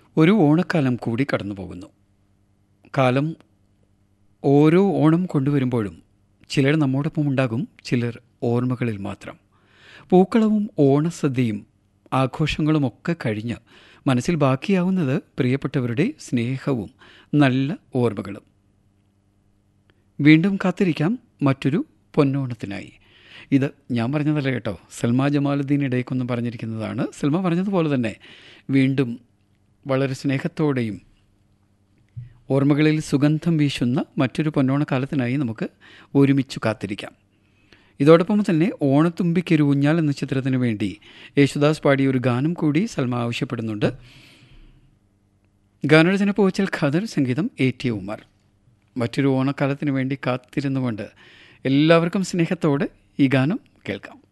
ഒരു ഓണക്കാലം കൂടി കടന്നു പോകുന്നു കാലം ഓരോ ഓണം കൊണ്ടുവരുമ്പോഴും ചിലർ നമ്മോടൊപ്പം ഉണ്ടാകും ചിലർ ഓർമ്മകളിൽ മാത്രം പൂക്കളവും ഓണസദ്യയും ആഘോഷങ്ങളുമൊക്കെ കഴിഞ്ഞ് മനസ്സിൽ ബാക്കിയാവുന്നത് പ്രിയപ്പെട്ടവരുടെ സ്നേഹവും നല്ല ഓർമ്മകളും വീണ്ടും കാത്തിരിക്കാം മറ്റൊരു പൊന്നോണത്തിനായി ഇത് ഞാൻ പറഞ്ഞതല്ല കേട്ടോ സൽമ ജമാലുദ്ദീൻ ഇടയ്ക്കൊന്നും പറഞ്ഞിരിക്കുന്നതാണ് സൽമ പറഞ്ഞതുപോലെ തന്നെ വീണ്ടും വളരെ സ്നേഹത്തോടെയും ഓർമ്മകളിൽ സുഗന്ധം വീശുന്ന മറ്റൊരു പൊന്നോണക്കാലത്തിനായി നമുക്ക് ഒരുമിച്ചു കാത്തിരിക്കാം ഇതോടൊപ്പം തന്നെ ഓണത്തുമ്പിക്കൊരു ഊഞ്ഞാൽ എന്ന ചിത്രത്തിന് വേണ്ടി യേശുദാസ് പാടിയ ഒരു ഗാനം കൂടി സൽമ ആവശ്യപ്പെടുന്നുണ്ട് ഗാനരചന പോച്ചൽ ഖദർ സംഗീതം എ ടി ഉമർ മറ്റൊരു ഓണക്കാലത്തിന് വേണ്ടി കാത്തിരുന്നുകൊണ്ട് എല്ലാവർക്കും സ്നേഹത്തോടെ ഈ ഗാനം കേൾക്കാം